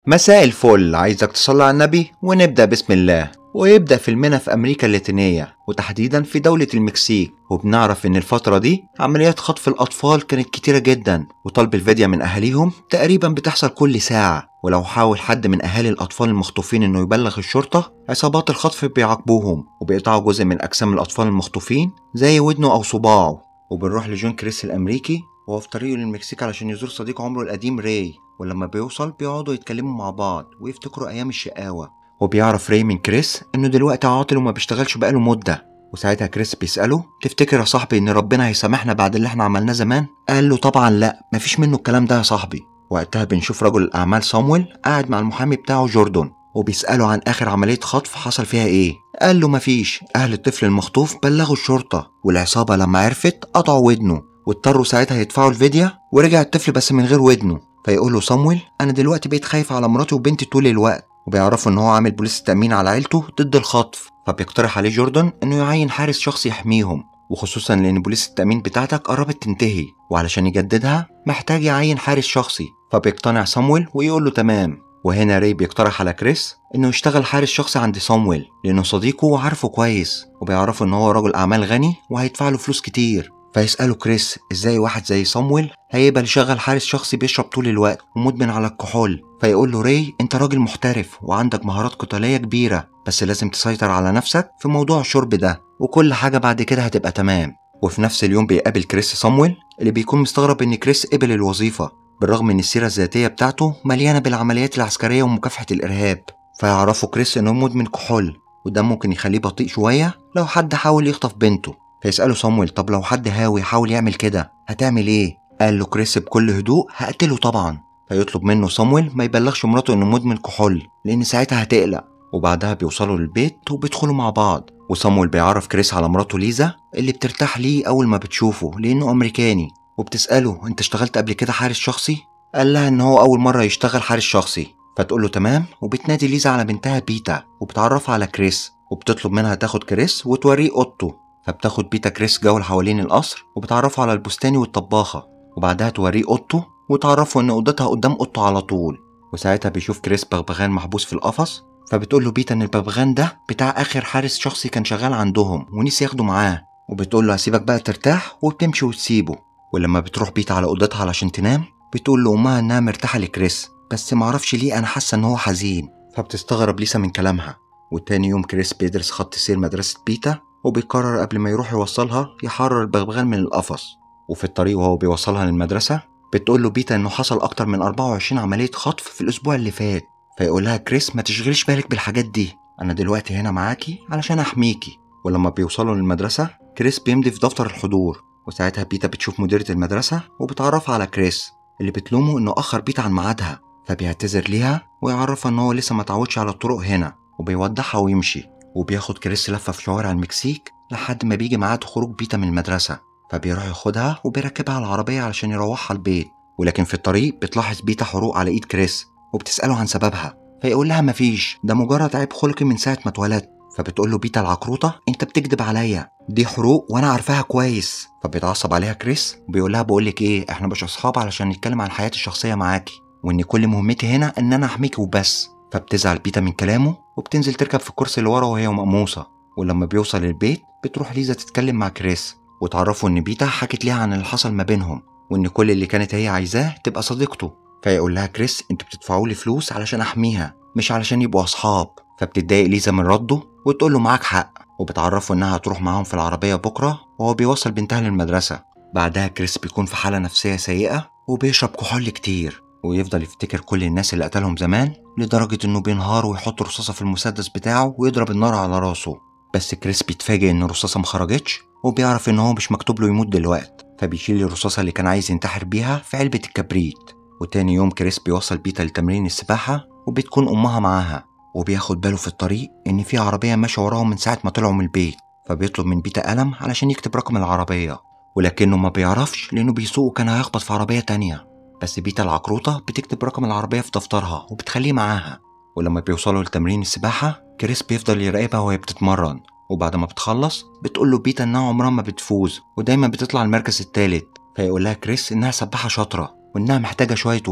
مساء الفل عايزك تصلي على النبي ونبدأ بسم الله ويبدأ فيلمنا في أمريكا اللاتينية وتحديدا في دولة المكسيك وبنعرف إن الفترة دي عمليات خطف الأطفال كانت كتيرة جدا وطلب الفدية من أهاليهم تقريبا بتحصل كل ساعة ولو حاول حد من أهالي الأطفال المخطوفين إنه يبلغ الشرطة عصابات الخطف بيعاقبوهم وبيقطعوا جزء من أجسام الأطفال المخطوفين زي ودنه أو صباعه وبنروح لجون كريس الأمريكي وهو في طريقه للمكسيك علشان يزور صديق عمره القديم راي ولما بيوصل بيقعدوا يتكلموا مع بعض ويفتكروا أيام الشقاوة وبيعرف راي من كريس إنه دلوقتي عاطل وما بيشتغلش بقاله مدة وساعتها كريس بيسأله تفتكر يا صاحبي إن ربنا هيسامحنا بعد اللي احنا عملناه زمان؟ قال له طبعا لا مفيش منه الكلام ده يا صاحبي وقتها بنشوف رجل الأعمال صامويل قاعد مع المحامي بتاعه جوردون وبيسأله عن آخر عملية خطف حصل فيها إيه قال له مفيش أهل الطفل المخطوف بلغوا الشرطة والعصابة لما عرفت قطعوا ودنه واضطروا ساعتها يدفعوا الفدية ورجع الطفل بس من غير ودنه فيقول له صامويل أنا دلوقتي بقيت خايف على مراتي وبنتي طول الوقت وبيعرفوا إن هو عامل بوليس تأمين على عيلته ضد الخطف فبيقترح عليه جوردن إنه يعين حارس شخصي يحميهم وخصوصا لأن بوليس التأمين بتاعتك قربت تنتهي وعلشان يجددها محتاج يعين حارس شخصي فبيقتنع صامويل ويقول له تمام وهنا ري بيقترح على كريس انه يشتغل حارس شخصي عند صامويل لانه صديقه وعارفه كويس وبيعرفوا ان هو رجل اعمال غني وهيدفع له فلوس كتير فيسأله كريس ازاي واحد زي صامويل هيقبل يشغل حارس شخصي بيشرب طول الوقت ومدمن على الكحول فيقول له ري انت راجل محترف وعندك مهارات قتالية كبيرة بس لازم تسيطر على نفسك في موضوع الشرب ده وكل حاجة بعد كده هتبقى تمام وفي نفس اليوم بيقابل كريس صامويل اللي بيكون مستغرب ان كريس قبل الوظيفة بالرغم ان السيرة الذاتية بتاعته مليانة بالعمليات العسكرية ومكافحة الارهاب فيعرفوا كريس انه مدمن كحول وده ممكن يخليه بطيء شوية لو حد حاول يخطف بنته فيسأله صامويل طب لو حد هاوي حاول يعمل كده هتعمل ايه؟ قال له كريس بكل هدوء هقتله طبعا فيطلب منه صامويل ما يبلغش مراته انه مدمن كحول لان ساعتها هتقلق وبعدها بيوصلوا للبيت وبيدخلوا مع بعض وصامويل بيعرف كريس على مراته ليزا اللي بترتاح ليه اول ما بتشوفه لانه امريكاني وبتسأله انت اشتغلت قبل كده حارس شخصي؟ قال لها ان هو اول مرة يشتغل حارس شخصي فتقول له تمام وبتنادي ليزا على بنتها بيتا وبتعرفها على كريس وبتطلب منها تاخد كريس وتوريه اوضته فبتاخد بيتا كريس جولة حوالين القصر وبتعرفه على البستاني والطباخة وبعدها توريه اوضته وتعرفه ان اوضتها قدام اوضته على طول وساعتها بيشوف كريس بغبغان محبوس في القفص فبتقول له بيتا ان البغبغان ده بتاع اخر حارس شخصي كان شغال عندهم ونسي ياخده معاه وبتقول له هسيبك بقى ترتاح وبتمشي وتسيبه ولما بتروح بيتا على اوضتها علشان تنام بتقول لامها انها مرتاحه لكريس بس معرفش ليه انا حاسه ان هو حزين فبتستغرب ليسا من كلامها وتاني يوم كريس بيدرس خط سير مدرسه بيتا وبيقرر قبل ما يروح يوصلها يحرر البغبغان من القفص وفي الطريق وهو بيوصلها للمدرسة بتقول له بيتا انه حصل اكتر من 24 عملية خطف في الاسبوع اللي فات فيقول لها كريس ما تشغليش بالك بالحاجات دي انا دلوقتي هنا معاكي علشان احميكي ولما بيوصلوا للمدرسة كريس بيمضي في دفتر الحضور وساعتها بيتا بتشوف مديرة المدرسة وبتعرفها على كريس اللي بتلومه انه اخر بيتا عن ميعادها فبيعتذر ليها ويعرفها ان هو لسه ما تعودش على الطرق هنا وبيودعها ويمشي وبياخد كريس لفة في شوارع المكسيك لحد ما بيجي ميعاد خروج بيتا من المدرسة فبيروح ياخدها وبيركبها على العربية علشان يروحها البيت ولكن في الطريق بتلاحظ بيتا حروق على ايد كريس وبتسأله عن سببها فيقول لها مفيش ده مجرد عيب خلقي من ساعة ما اتولدت فبتقول له بيتا العكروطة انت بتكذب عليا دي حروق وانا عارفاها كويس فبيتعصب عليها كريس وبيقول لها بقول لك ايه احنا مش اصحاب علشان نتكلم عن حياتي الشخصية معاكي وان كل مهمتي هنا ان انا احميكي وبس فبتزعل بيتا من كلامه وبتنزل تركب في الكرسي اللي ورا وهي مقموصة ولما بيوصل البيت بتروح ليزا تتكلم مع كريس وتعرفه ان بيتا حكت ليها عن اللي حصل ما بينهم وان كل اللي كانت هي عايزاه تبقى صديقته فيقول لها كريس انتوا بتدفعوا لي فلوس علشان احميها مش علشان يبقوا اصحاب فبتتضايق ليزا من رده وتقول له معاك حق وبتعرفه انها هتروح معاهم في العربيه بكره وهو بيوصل بنتها للمدرسه بعدها كريس بيكون في حاله نفسيه سيئه وبيشرب كحول كتير ويفضل يفتكر كل الناس اللي قتلهم زمان لدرجة إنه بينهار ويحط رصاصة في المسدس بتاعه ويضرب النار على راسه بس كريس بيتفاجئ إن الرصاصة مخرجتش وبيعرف إن هو مش مكتوب له يموت دلوقت فبيشيل الرصاصة اللي كان عايز ينتحر بيها في علبة الكبريت وتاني يوم كريس بيوصل بيتا لتمرين السباحة وبتكون أمها معاها وبياخد باله في الطريق إن في عربية ماشية وراهم من ساعة ما طلعوا من البيت فبيطلب من بيتا قلم علشان يكتب رقم العربية ولكنه ما بيعرفش لأنه بيسوق وكان هيخبط في عربية تانية بس بيتا العكروطة بتكتب رقم العربية في دفترها وبتخليه معاها ولما بيوصلوا لتمرين السباحة كريس بيفضل يراقبها وهي بتتمرن وبعد ما بتخلص بتقول له بيتا انها عمرها ما بتفوز ودايما بتطلع المركز التالت فيقول لها كريس انها سباحة شاطرة وانها محتاجة شوية وقت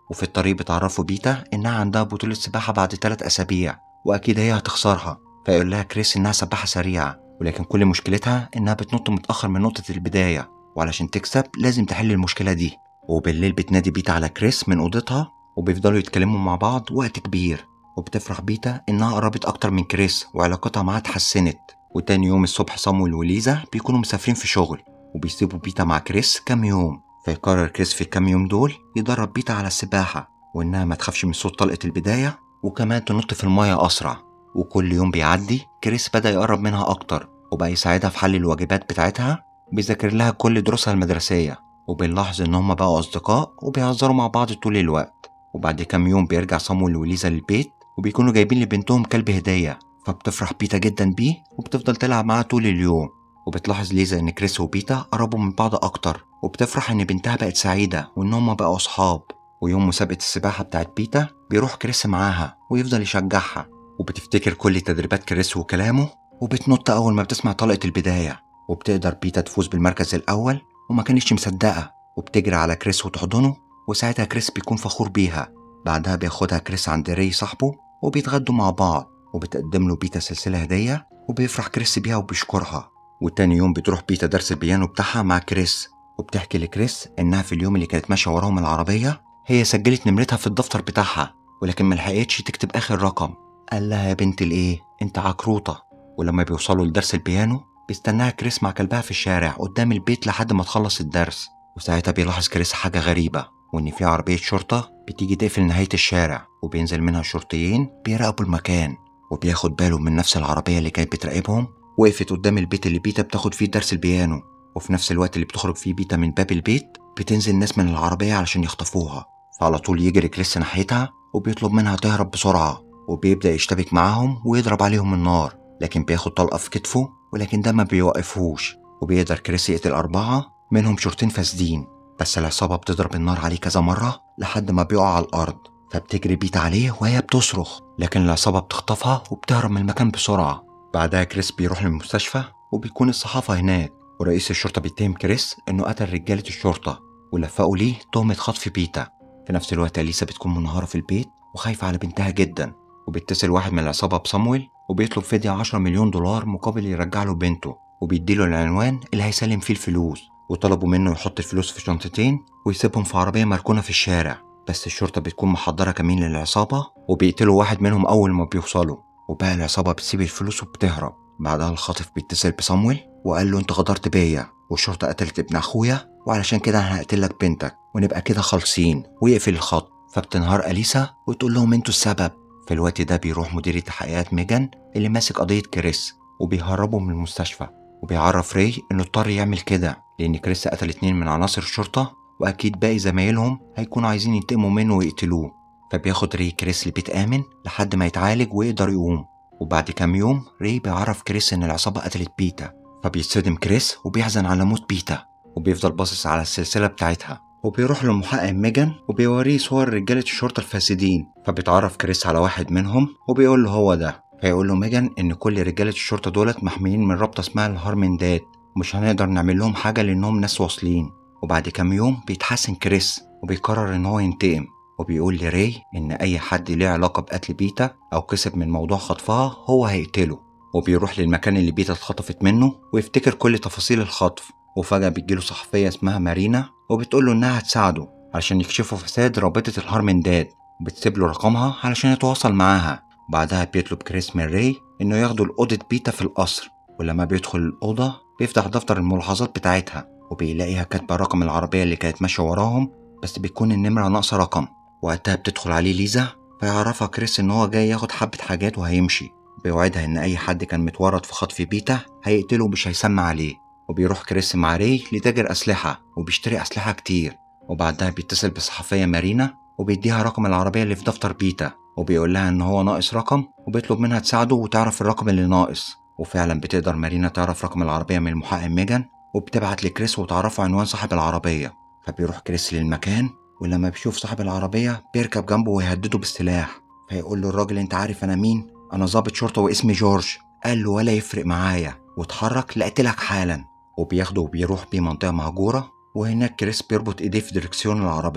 وفي الطريق بتعرفوا بيتا إنها عندها بطولة سباحة بعد تلات أسابيع وأكيد هي هتخسرها فيقول لها كريس إنها سباحة سريعة ولكن كل مشكلتها إنها بتنط متأخر من نقطة البداية وعلشان تكسب لازم تحل المشكلة دي وبالليل بتنادي بيتا على كريس من أوضتها وبيفضلوا يتكلموا مع بعض وقت كبير وبتفرح بيتا إنها قربت أكتر من كريس وعلاقتها معاه اتحسنت وتاني يوم الصبح صامويل وليزا بيكونوا مسافرين في شغل وبيسيبوا بيتا مع كريس كام يوم فيقرر كريس في الكام يوم دول يدرب بيتا على السباحة وإنها ما تخافش من صوت طلقة البداية وكمان تنط في المية أسرع وكل يوم بيعدي كريس بدأ يقرب منها أكتر وبقى يساعدها في حل الواجبات بتاعتها بيذاكر لها كل دروسها المدرسية وبنلاحظ إن هما بقوا أصدقاء وبيهزروا مع بعض طول الوقت وبعد كام يوم بيرجع صامويل وليزا للبيت وبيكونوا جايبين لبنتهم كلب هدية فبتفرح بيتا جدا بيه وبتفضل تلعب معاه طول اليوم وبتلاحظ ليزا إن كريس وبيتا قربوا من بعض أكتر وبتفرح إن بنتها بقت سعيدة وإن هما بقوا أصحاب ويوم مسابقة السباحة بتاعت بيتا بيروح كريس معاها ويفضل يشجعها وبتفتكر كل تدريبات كريس وكلامه وبتنط أول ما بتسمع طلقة البداية وبتقدر بيتا تفوز بالمركز الأول وما كانتش مصدقة وبتجري على كريس وتحضنه وساعتها كريس بيكون فخور بيها بعدها بياخدها كريس عند ري صاحبه وبيتغدوا مع بعض وبتقدم له بيتا سلسلة هدية وبيفرح كريس بيها وبيشكرها وتاني يوم بتروح بيتا درس البيانو بتاعها مع كريس وبتحكي لكريس إنها في اليوم اللي كانت ماشية وراهم العربية هي سجلت نمرتها في الدفتر بتاعها ولكن ملحقتش تكتب آخر رقم قال لها يا بنت الإيه أنت عكروطة ولما بيوصلوا لدرس البيانو بيستناها كريس مع كلبها في الشارع قدام البيت لحد ما تخلص الدرس وساعتها بيلاحظ كريس حاجة غريبة وإن في عربية شرطة بتيجي تقفل نهاية الشارع وبينزل منها شرطيين بيراقبوا المكان وبياخد باله من نفس العربية اللي كانت بتراقبهم وقفت قدام البيت اللي بيتا بتاخد فيه درس البيانو وفي نفس الوقت اللي بتخرج فيه بيتا من باب البيت بتنزل ناس من العربية علشان يخطفوها فعلى طول يجري كريس ناحيتها وبيطلب منها تهرب بسرعة وبيبدأ يشتبك معاهم ويضرب عليهم النار لكن بياخد طلقة في كتفه ولكن ده ما بيوقفهوش وبيقدر كريس يقتل أربعة منهم شرطين فاسدين بس العصابة بتضرب النار عليه كذا مرة لحد ما بيقع على الأرض فبتجري بيت عليه وهي بتصرخ لكن العصابة بتخطفها وبتهرب من المكان بسرعة بعدها كريس بيروح للمستشفى وبيكون الصحافة هناك ورئيس الشرطة بيتهم كريس إنه قتل رجالة الشرطة ولفقوا ليه تهمة خطف بيتا في نفس الوقت أليسا بتكون منهارة في البيت وخايفة على بنتها جدا وبيتصل واحد من العصابة بصامويل وبيطلب فدية 10 مليون دولار مقابل يرجع له بنته وبيديله العنوان اللي هيسلم فيه الفلوس وطلبوا منه يحط الفلوس في شنطتين ويسيبهم في عربية مركونة في الشارع بس الشرطة بتكون محضرة كمين للعصابة وبيقتلوا واحد منهم أول ما بيوصلوا وبقى العصابة بتسيب الفلوس وبتهرب بعدها الخاطف بيتصل بصامويل وقال له انت غدرت بيا والشرطة قتلت ابن أخويا وعلشان كده أنا هقتلك بنتك ونبقى كده خالصين ويقفل الخط فبتنهار أليسا وتقول لهم انتوا السبب في الوقت ده بيروح مدير تحقيقات ميجان اللي ماسك قضية كريس وبيهربه من المستشفى وبيعرف ري انه اضطر يعمل كده لان كريس قتل اتنين من عناصر الشرطة واكيد باقي زمايلهم هيكونوا عايزين ينتقموا منه ويقتلوه فبياخد ري كريس لبيت آمن لحد ما يتعالج ويقدر يقوم وبعد كام يوم ري بيعرف كريس ان العصابة قتلت بيتا فبيتصدم كريس وبيحزن على موت بيتا وبيفضل باصص على السلسلة بتاعتها وبيروح للمحقق ميجان وبيوريه صور رجالة الشرطة الفاسدين فبيتعرف كريس على واحد منهم وبيقول له هو ده فيقول له ميجان إن كل رجالة الشرطة دولت محميين من رابطة اسمها الهارمندات مش هنقدر نعمل لهم حاجة لأنهم ناس واصلين وبعد كام يوم بيتحسن كريس وبيقرر إن هو ينتقم وبيقول لري إن أي حد ليه علاقة بقتل بيتا أو كسب من موضوع خطفها هو هيقتله وبيروح للمكان اللي بيتا اتخطفت منه ويفتكر كل تفاصيل الخطف وفجأة بتجيله صحفية اسمها مارينا وبتقوله إنها هتساعده علشان يكشفوا فساد رابطة الهارمنداد وبتسيب له رقمها علشان يتواصل معاها بعدها بيطلب كريس من ري إنه ياخده لأوضة بيتا في القصر ولما بيدخل الأوضة بيفتح دفتر الملاحظات بتاعتها وبيلاقيها كاتبة رقم العربية اللي كانت ماشية وراهم بس بيكون النمرة ناقصة رقم وقتها بتدخل عليه ليزا فيعرفها كريس إن هو جاي ياخد حبة حاجات وهيمشي بيوعدها إن أي حد كان متورط في خطف بيتا هيقتله ومش هيسمع عليه وبيروح كريس مع ري لتاجر أسلحة وبيشتري أسلحة كتير وبعدها بيتصل بالصحفية مارينا وبيديها رقم العربية اللي في دفتر بيتا وبيقول لها إن هو ناقص رقم وبيطلب منها تساعده وتعرف الرقم اللي ناقص وفعلا بتقدر مارينا تعرف رقم العربية من المحقق ميجان وبتبعت لكريس وتعرفه عنوان صاحب العربية فبيروح كريس للمكان ولما بيشوف صاحب العربية بيركب جنبه ويهدده بالسلاح فيقول له الراجل انت عارف انا مين انا ضابط شرطة واسمي جورج قال له ولا يفرق معايا واتحرك لقتلك حالا وبياخده وبيروح بيه منطقة مهجورة وهناك كريس بيربط ايديه في دركسيون العربية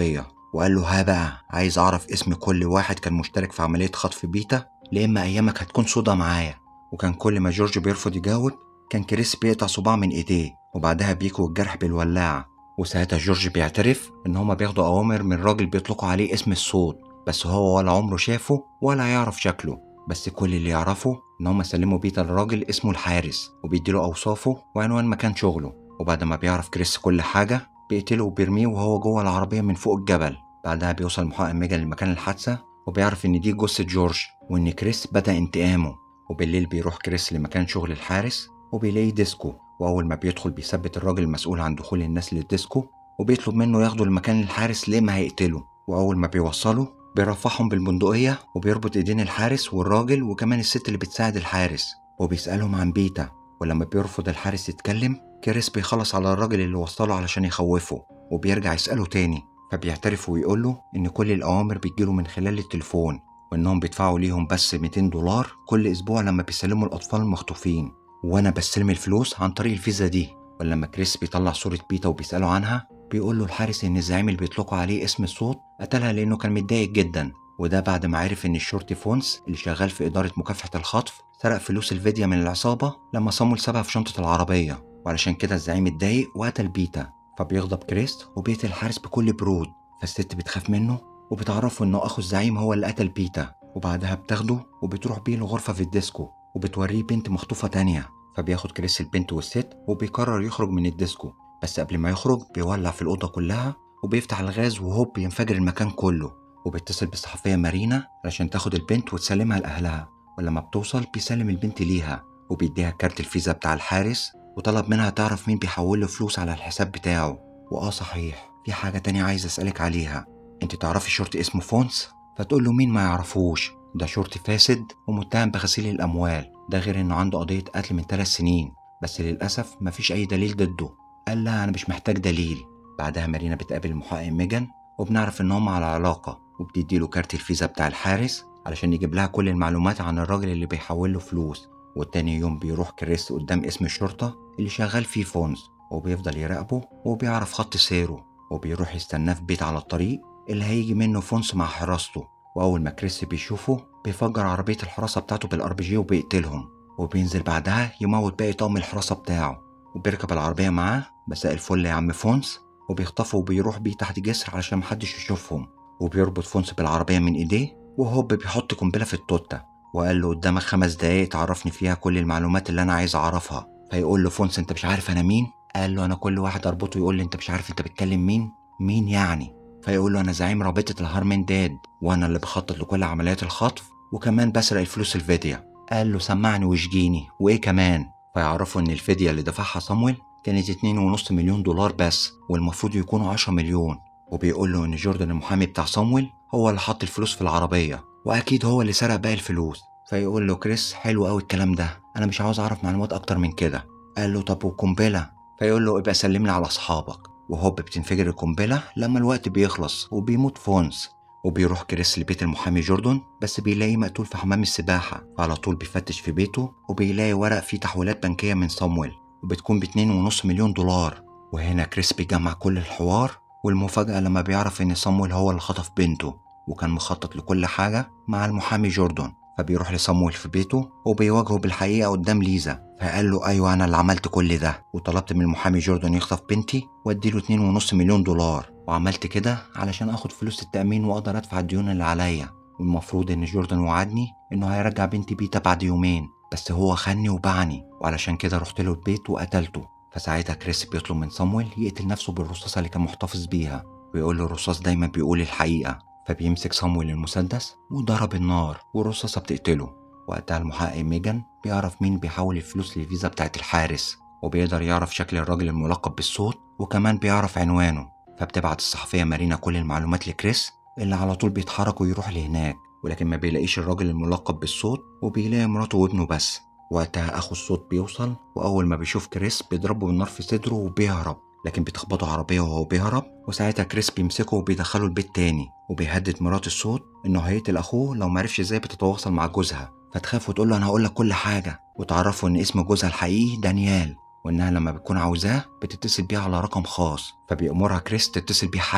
وقال له ها بقى عايز اعرف اسم كل واحد كان مشترك في عمليه خطف بيتا لاما ايامك هتكون صدى معايا وكان كل ما جورج بيرفض يجاوب كان كريس بيقطع صباع من ايديه وبعدها بيكوي الجرح بالولاعه وساعتها جورج بيعترف ان هما بياخدوا اوامر من راجل بيطلقوا عليه اسم الصوت بس هو ولا عمره شافه ولا يعرف شكله بس كل اللي يعرفه ان هما سلموا بيتا لراجل اسمه الحارس وبيديله اوصافه وعنوان مكان شغله وبعد ما بيعرف كريس كل حاجه بيقتله وبيرميه وهو جوه العربيه من فوق الجبل بعدها بيوصل محقق ميجان لمكان الحادثه وبيعرف ان دي جثه جورج وان كريس بدا انتقامه وبالليل بيروح كريس لمكان شغل الحارس وبيلاقي ديسكو واول ما بيدخل بيثبت الراجل المسؤول عن دخول الناس للديسكو وبيطلب منه ياخده لمكان الحارس ليه ما هيقتله واول ما بيوصله بيرفعهم بالبندقية وبيربط ايدين الحارس والراجل وكمان الست اللي بتساعد الحارس وبيسألهم عن بيتا ولما بيرفض الحارس يتكلم كريس بيخلص على الراجل اللي وصله علشان يخوفه وبيرجع يسأله تاني فبيعترف ويقول له إن كل الأوامر بتجيله من خلال التليفون وإنهم بيدفعوا ليهم بس 200 دولار كل أسبوع لما بيسلموا الأطفال المخطوفين وأنا بستلم الفلوس عن طريق الفيزا دي ولما كريس بيطلع صورة بيتا وبيسأله عنها بيقول له الحارس إن الزعيم اللي بيطلقوا عليه اسم الصوت قتلها لأنه كان متضايق جدا وده بعد ما عرف إن الشرطي فونس اللي شغال في إدارة مكافحة الخطف سرق فلوس الفدية من العصابة لما صامويل سابها في شنطة العربية وعلشان كده الزعيم اتضايق وقتل بيتا فبيغضب كريس وبيقتل الحارس بكل برود فالست بتخاف منه وبتعرفه إنه أخو الزعيم هو اللي قتل بيتا وبعدها بتاخده وبتروح بيه لغرفة في الديسكو وبتوريه بنت مخطوفة تانية فبياخد كريس البنت والست وبيقرر يخرج من الديسكو بس قبل ما يخرج بيولع في الأوضة كلها وبيفتح الغاز وهوب بينفجر المكان كله وبيتصل بالصحفية مارينا علشان تاخد البنت وتسلمها لأهلها ولما بتوصل بيسلم البنت ليها وبيديها كارت الفيزا بتاع الحارس وطلب منها تعرف مين بيحول له فلوس على الحساب بتاعه وآه صحيح في حاجة تانية عايز أسألك عليها انت تعرفي شرطي اسمه فونس فتقول له مين ما يعرفوش ده شرطي فاسد ومتهم بغسيل الأموال ده غير إنه عنده قضية قتل من ثلاث سنين بس للأسف مفيش أي دليل ضده قال لها أنا مش محتاج دليل بعدها مارينا بتقابل المحقق ميجان وبنعرف إن هم على علاقة وبتديله كارت الفيزا بتاع الحارس علشان يجيب لها كل المعلومات عن الراجل اللي بيحول له فلوس والتاني يوم بيروح كريس قدام اسم الشرطة اللي شغال فيه فونز وبيفضل يراقبه وبيعرف خط سيره وبيروح يستناه في بيت على الطريق اللي هيجي منه فونس مع حراسته وأول ما كريس بيشوفه بيفجر عربية الحراسة بتاعته بالار بي جي وبيقتلهم وبينزل بعدها يموت باقي طقم الحراسة بتاعه وبيركب العربية معاه مساء الفل يا عم فونس وبيخطفه وبيروح بيه تحت جسر علشان محدش يشوفهم وبيربط فونس بالعربية من ايديه وهوب بيحط قنبلة في التوتة وقال له قدامك خمس دقايق تعرفني فيها كل المعلومات اللي انا عايز اعرفها فيقول له فونس انت مش عارف انا مين قال له انا كل واحد اربطه يقول لي انت مش عارف انت بتكلم مين مين يعني فيقول له انا زعيم رابطة الهارمين داد وانا اللي بخطط لكل عمليات الخطف وكمان بسرق الفلوس الفدية قال له سمعني واشجيني وايه كمان فيعرفوا ان الفدية اللي دفعها صامويل كانت اتنين ونص مليون دولار بس والمفروض يكونوا عشرة مليون وبيقول له ان جوردن المحامي بتاع صامويل هو اللي حط الفلوس في العربية واكيد هو اللي سرق باقي الفلوس فيقول له كريس حلو قوي الكلام ده انا مش عاوز اعرف معلومات اكتر من كده قال له طب والقنبلة فيقول له ابقى سلمني على اصحابك وهوب بتنفجر القنبلة لما الوقت بيخلص وبيموت فونس وبيروح كريس لبيت المحامي جوردون بس بيلاقيه مقتول في حمام السباحة فعلى طول بيفتش في بيته وبيلاقي ورق فيه تحويلات بنكية من صامويل وبتكون باتنين ونص مليون دولار وهنا كريس بيجمع كل الحوار والمفاجأة لما بيعرف إن صامويل هو اللي خطف بنته وكان مخطط لكل حاجة مع المحامي جوردون فبيروح لصامويل في بيته وبيواجهه بالحقيقة قدام ليزا فقال له أيوة أنا اللي عملت كل ده وطلبت من المحامي جوردون يخطف بنتي واديله اتنين ونص مليون دولار وعملت كده علشان اخد فلوس التأمين واقدر ادفع الديون اللي عليا والمفروض ان جوردن وعدني انه هيرجع بنتي بيتا بعد يومين بس هو خاني وباعني وعلشان كده رحت له البيت وقتلته فساعتها كريس بيطلب من صامويل يقتل نفسه بالرصاصة اللي كان محتفظ بيها ويقول له الرصاص دايما بيقول الحقيقة فبيمسك صامويل المسدس وضرب النار والرصاصة بتقتله وقتها المحقق ميجان بيعرف مين بيحول الفلوس للفيزا بتاعت الحارس وبيقدر يعرف شكل الراجل الملقب بالصوت وكمان بيعرف عنوانه فبتبعت الصحفية مارينا كل المعلومات لكريس اللي على طول بيتحرك ويروح لهناك ولكن ما بيلاقيش الراجل الملقب بالصوت وبيلاقي مراته وابنه بس وقتها أخو الصوت بيوصل وأول ما بيشوف كريس بيضربه بالنار في صدره وبيهرب لكن بتخبطه عربية وهو بيهرب وساعتها كريس بيمسكه وبيدخله البيت تاني وبيهدد مرات الصوت إنه هيقتل أخوه لو معرفش إزاي بتتواصل مع جوزها فتخاف وتقول له أنا هقول لك كل حاجة وتعرفه إن اسم جوزها الحقيقي دانيال وإنها لما بتكون عاوزاه بتتصل بيه على رقم خاص فبيأمرها كريس تتصل بيه حالا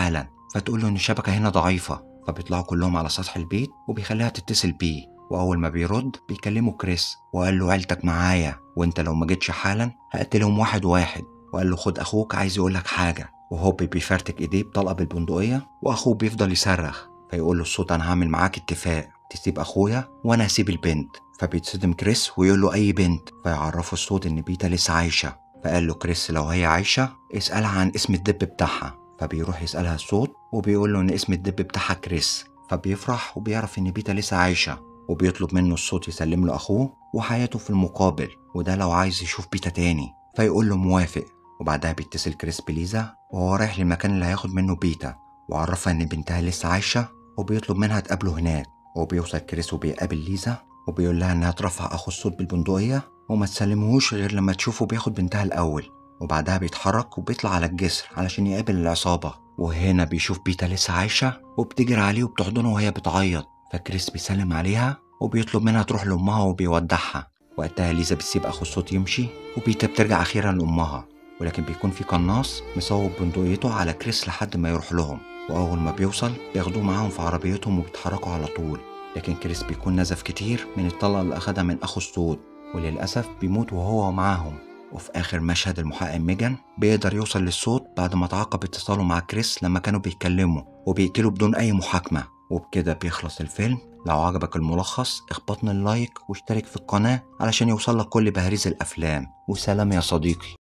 فتقول له إن الشبكة هنا ضعيفة فبيطلعوا كلهم على سطح البيت وبيخليها تتصل بيه وأول ما بيرد بيكلمه كريس وقال له عيلتك معايا وأنت لو ما جيتش حالا هقتلهم واحد واحد وقال له خد أخوك عايز يقولك حاجة وهوبي بيفرتك إيديه بطلقة بالبندقية وأخوه بيفضل يصرخ فيقول له الصوت أنا هعمل معاك اتفاق تسيب أخويا وأنا هسيب البنت فبيتصدم كريس ويقول له أي بنت فيعرفه الصوت إن بيتا لسه عايشة فقال له كريس لو هي عايشة اسألها عن اسم الدب بتاعها فبيروح يسألها الصوت وبيقول له إن اسم الدب بتاعها كريس فبيفرح وبيعرف إن بيتا لسه عايشة وبيطلب منه الصوت يسلم له أخوه وحياته في المقابل وده لو عايز يشوف بيتا تاني فيقول له موافق وبعدها بيتصل كريس بليزا وهو رايح للمكان اللي هياخد منه بيتا وعرفها إن بنتها لسه عايشة وبيطلب منها تقابله هناك وبيوصل كريس وبيقابل ليزا وبيقول لها إنها ترفع أخو الصوت بالبندقية وما تسلمهوش غير لما تشوفه بياخد بنتها الأول وبعدها بيتحرك وبيطلع على الجسر علشان يقابل العصابة وهنا بيشوف بيتا لسه عايشة وبتجري عليه وبتحضنه وهي بتعيط فكريس بيسلم عليها وبيطلب منها تروح لأمها وبيودعها وقتها ليزا بتسيب أخو الصوت يمشي وبيتا بترجع أخيرا لأمها ولكن بيكون في قناص مصوب بندقيته على كريس لحد ما يروح لهم وأول ما بيوصل بياخدوه معاهم في عربيتهم وبيتحركوا على طول لكن كريس بيكون نزف كتير من الطلقة اللي أخدها من أخو الصوت وللأسف بيموت وهو معاهم وفي آخر مشهد المحقق ميجان بيقدر يوصل للصوت بعد ما تعاقب اتصاله مع كريس لما كانوا بيتكلموا وبيقتله بدون أي محاكمة وبكده بيخلص الفيلم لو عجبك الملخص اخبطنا اللايك واشترك في القناة علشان يوصلك كل بهاريز الأفلام وسلام يا صديقي